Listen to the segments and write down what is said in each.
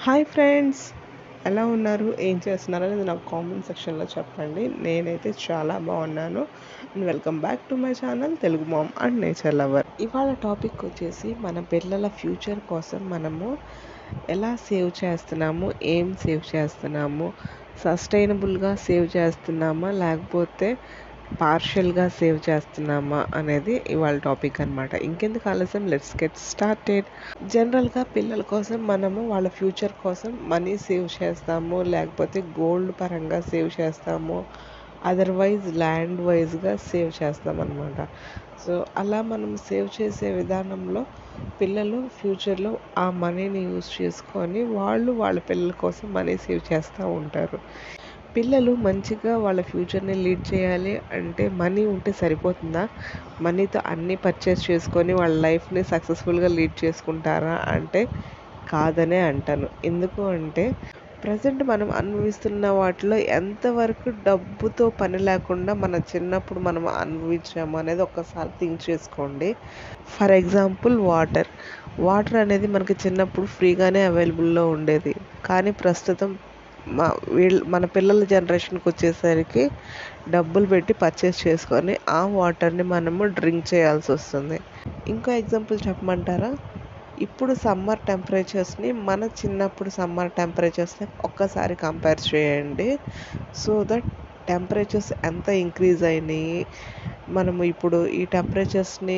hi friends ఎలా ఉన్నారు ఏం చేస్తున్నారు అనేది నాకు కామెంట్ సెక్షన్లో చెప్పండి నేనైతే చాలా బాగున్నాను and welcome back to my channel Telugu mom and nature lover ఇవాళ టాపిక్ వచ్చేసి మన పిల్లల ఫ్యూచర్ కోసం మనము ఎలా సేవ్ చేస్తున్నాము ఏం సేవ్ చేస్తున్నాము సస్టైనబుల్గా సేవ్ చేస్తున్నామా లేకపోతే పార్షియల్గా సేవ్ చేస్తున్నామా అనేది ఇవాళ టాపిక్ అనమాట ఇంకెందుకు ఆలస్యం లెట్స్ గెట్ స్టార్టెడ్ జనరల్గా పిల్లల కోసం మనము వాళ్ళ ఫ్యూచర్ కోసం మనీ సేవ్ చేస్తాము లేకపోతే గోల్డ్ పరంగా సేవ్ చేస్తాము అదర్వైజ్ ల్యాండ్ వైజ్గా సేవ్ చేస్తాం అనమాట సో అలా మనం సేవ్ చేసే విధానంలో పిల్లలు ఫ్యూచర్లో ఆ మనీని యూజ్ చేసుకొని వాళ్ళు వాళ్ళ పిల్లల కోసం మనీ సేవ్ చేస్తూ ఉంటారు పిల్లలు మంచిగా వాళ్ళ ఫ్యూచర్ని లీడ్ చేయాలి అంటే మనీ ఉంటే సరిపోతుందా మనీతో అన్నీ పర్చేస్ చేసుకొని వాళ్ళ లైఫ్ని సక్సెస్ఫుల్గా లీడ్ చేసుకుంటారా అంటే కాదనే అంటాను ఎందుకు అంటే ప్రజెంట్ మనం అనుభవిస్తున్న వాటిలో ఎంతవరకు డబ్బుతో పని లేకుండా మన చిన్నప్పుడు మనం అనుభవించాము అనేది ఒకసారి థింక్ చేసుకోండి ఫర్ ఎగ్జాంపుల్ వాటర్ వాటర్ అనేది మనకి చిన్నప్పుడు ఫ్రీగానే అవైలబుల్లో ఉండేది కానీ ప్రస్తుతం మా వీళ్ళ మన పిల్లల జనరేషన్కి వచ్చేసరికి డబ్బులు పెట్టి పర్చేస్ చేసుకొని ఆ వాటర్ని మనము డ్రింక్ చేయాల్సి వస్తుంది ఇంకో ఎగ్జాంపుల్ చెప్పమంటారా ఇప్పుడు సమ్మర్ టెంపరేచర్స్ని మన చిన్నప్పుడు సమ్మర్ టెంపరేచర్స్ని ఒక్కసారి కంపేర్ చేయండి సో దట్ టెంపరేచర్స్ ఎంత ఇంక్రీజ్ అయినాయి మనము ఇప్పుడు ఈ టెంపరేచర్స్ని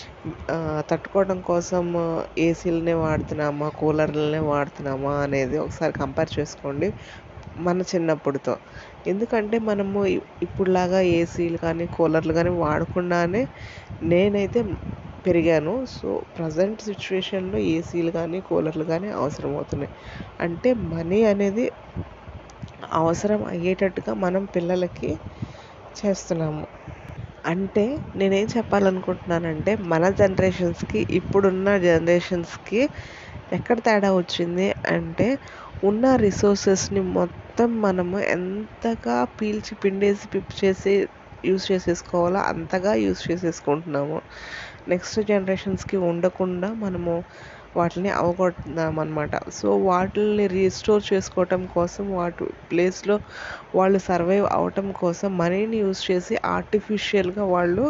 తట్టుకోవడం కోసం ఏసీలనే వాడుతున్నామా కూలర్లనే వాడుతున్నామా అనేది ఒకసారి కంపేర్ చేసుకోండి మన చిన్నప్పుడుతో ఎందుకంటే మనము ఇప్పుడులాగా ఏసీలు కానీ కూలర్లు కానీ వాడకుండానే నేనైతే పెరిగాను సో ప్రజెంట్ సిచ్యువేషన్లో ఏసీలు కానీ కూలర్లు కానీ అవసరం అవుతున్నాయి అంటే మనీ అనేది అవసరం అయ్యేటట్టుగా మనం పిల్లలకి చేస్తున్నాము అంటే నేనేం చెప్పాలనుకుంటున్నానంటే మన జనరేషన్స్కి ఇప్పుడున్న జనరేషన్స్కి ఎక్కడ తేడా వచ్చింది అంటే ఉన్న రిసోర్సెస్ని మొత్తం మనము ఎంతగా పీల్చి పిండేసి పిప్ చేసి యూస్ చేసేసుకోవాలో అంతగా యూస్ చేసేసుకుంటున్నాము నెక్స్ట్ జనరేషన్స్కి ఉండకుండా మనము వాటిని అవగొడుతున్నాం అనమాట సో వాటిని రీస్టోర్ చేసుకోవటం కోసం వాటి ప్లేస్లో వాళ్ళు సర్వైవ్ అవటం కోసం మనీని యూస్ చేసి ఆర్టిఫిషియల్గా వాళ్ళు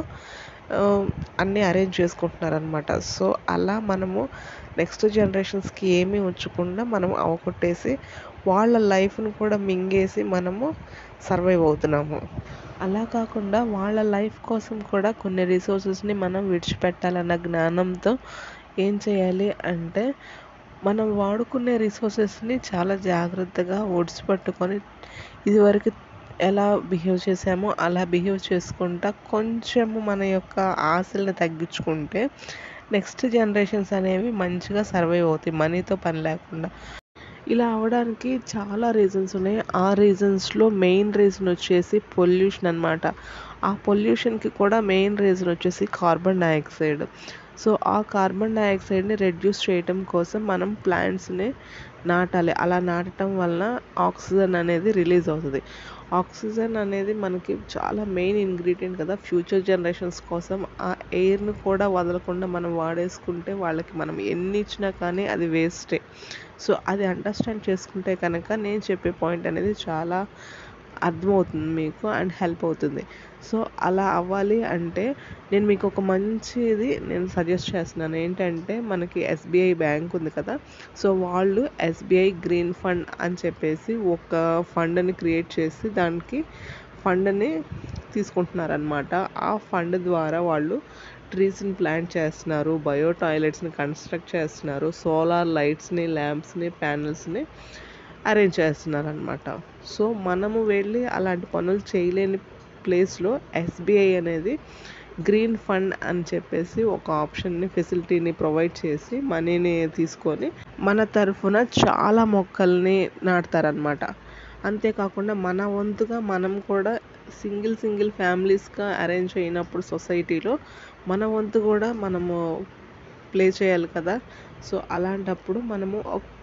అన్నీ అరేంజ్ చేసుకుంటున్నారు అనమాట సో అలా మనము నెక్స్ట్ జనరేషన్స్కి ఏమీ ఉంచకుండా మనం అవగొట్టేసి వాళ్ళ లైఫ్ను కూడా మింగేసి మనము సర్వైవ్ అవుతున్నాము అలా కాకుండా వాళ్ళ లైఫ్ కోసం కూడా కొన్ని రిసోర్సెస్ని మనం విడిచిపెట్టాలన్న జ్ఞానంతో ఏం చేయాలి అంటే మనం వాడుకునే రిసోర్సెస్ని చాలా జాగ్రత్తగా ఒడిసిపట్టుకొని ఇదివరకు ఎలా బిహేవ్ చేసామో అలా బిహేవ్ చేసుకుంటా కొంచెము మన యొక్క ఆశల్ని తగ్గించుకుంటే నెక్స్ట్ జనరేషన్స్ అనేవి మంచిగా సర్వైవ్ అవుతాయి మనీతో పని లేకుండా ఇలా అవడానికి చాలా రీజన్స్ ఉన్నాయి ఆ రీజన్స్లో మెయిన్ రీజన్ వచ్చేసి పొల్యూషన్ అనమాట ఆ పొల్యూషన్కి కూడా మెయిన్ రీజన్ వచ్చేసి కార్బన్ డైఆక్సైడ్ సో ఆ కార్బన్ డైఆక్సైడ్ని రెడ్యూస్ చేయటం కోసం మనం ప్లాంట్స్ని నాటాలి అలా నాటడం వలన ఆక్సిజన్ అనేది రిలీజ్ అవుతుంది ఆక్సిజన్ అనేది మనకి చాలా మెయిన్ ఇంగ్రీడియంట్ కదా ఫ్యూచర్ జనరేషన్స్ కోసం ఆ ఎయిర్ని కూడా వదలకుండా మనం వాడేసుకుంటే వాళ్ళకి మనం ఎన్ని ఇచ్చినా కానీ అది వేస్టే సో అది అండర్స్టాండ్ చేసుకుంటే కనుక నేను చెప్పే పాయింట్ అనేది చాలా అర్థమవుతుంది మీకు అండ్ హెల్ప్ అవుతుంది సో అలా అవ్వాలి అంటే నేను మీకు ఒక మంచిది నేను సజెస్ట్ చేస్తున్నాను ఏంటంటే మనకి ఎస్బీఐ బ్యాంక్ ఉంది కదా సో వాళ్ళు ఎస్బీఐ గ్రీన్ ఫండ్ అని చెప్పేసి ఒక ఫండ్ని క్రియేట్ చేసి దానికి ఫండ్ని తీసుకుంటున్నారనమాట ఆ ఫండ్ ద్వారా వాళ్ళు ట్రీస్ని ప్లాంట్ చేస్తున్నారు బయో టాయిలెట్స్ని కన్స్ట్రక్ట్ చేస్తున్నారు సోలార్ లైట్స్ని ల్యాంప్స్ని ప్యానల్స్ని అరేంజ్ చేస్తున్నారు అనమాట సో మనము వెళ్ళి అలాంటి పనులు చేయలేని ప్లేస్లో ఎస్బీఐ అనేది గ్రీన్ ఫండ్ అని చెప్పేసి ఒక ఆప్షన్ని ఫెసిలిటీని ప్రొవైడ్ చేసి మనీని తీసుకొని మన తరఫున చాలా మొక్కల్ని నాటుతారనమాట అంతేకాకుండా మన వంతుగా మనం కూడా సింగిల్ సింగిల్ ఫ్యామిలీస్గా అరేంజ్ అయినప్పుడు సొసైటీలో మన వంతు కూడా మనము ప్లే చేయాలి కదా సో అలాంటప్పుడు మనము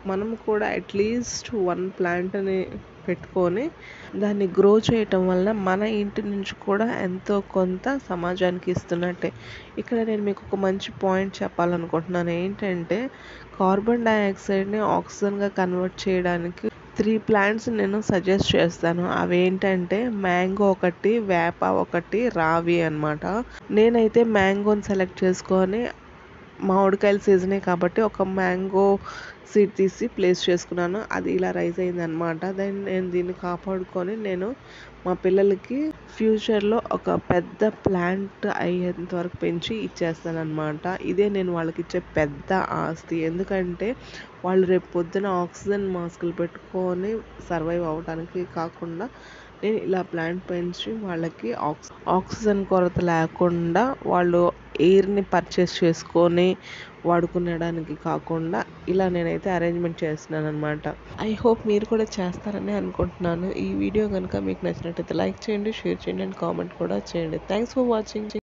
మనం కూడా అట్లీస్ట్ వన్ ప్లాంట్ని పెట్టుకొని దాన్ని గ్రో చేయటం వల్ల మన ఇంటి నుంచి కూడా ఎంతో కొంత సమాజానికి ఇస్తున్నట్టే ఇక్కడ నేను మీకు ఒక మంచి పాయింట్ చెప్పాలనుకుంటున్నాను ఏంటంటే కార్బన్ డైఆక్సైడ్ని ఆక్సిజన్గా కన్వర్ట్ చేయడానికి త్రీ ప్లాంట్స్ నేను సజెస్ట్ చేస్తాను అవి ఏంటంటే మ్యాంగో ఒకటి వేప ఒకటి రావి అనమాట నేనైతే మ్యాంగోని సెలెక్ట్ చేసుకొని మామిడికాయల సీజనే కాబట్టి ఒక మ్యాంగో సీడ్ తీసి ప్లేస్ చేసుకున్నాను అది ఇలా రైజ్ అయిందనమాట దెన్ నేను దీన్ని కాపాడుకొని నేను మా పిల్లలకి ఫ్యూచర్లో ఒక పెద్ద ప్లాంట్ అయ్యేంత వరకు పెంచి ఇచ్చేస్తాను అనమాట ఇదే నేను వాళ్ళకి ఇచ్చే పెద్ద ఆస్తి ఎందుకంటే వాళ్ళు రేపు పొద్దున ఆక్సిజన్ మాస్కులు పెట్టుకొని సర్వైవ్ అవ్వడానికి కాకుండా నేను ఇలా ప్లాంట్ పెంచి వాళ్ళకి ఆక్సి ఆక్సిజన్ కొరత లేకుండా వాళ్ళు ఎయిర్ని పర్చేస్ చేసుకొని వాడుకునడానికి కాకుండా ఇలా నేనైతే అరేంజ్మెంట్ చేస్తున్నాను అనమాట ఐ హోప్ మీరు కూడా చేస్తారని అనుకుంటున్నాను ఈ వీడియో కనుక మీకు నచ్చినట్టయితే లైక్ చేయండి షేర్ చేయండి అండ్ కామెంట్ కూడా చేయండి థ్యాంక్స్ ఫర్ వాచింగ్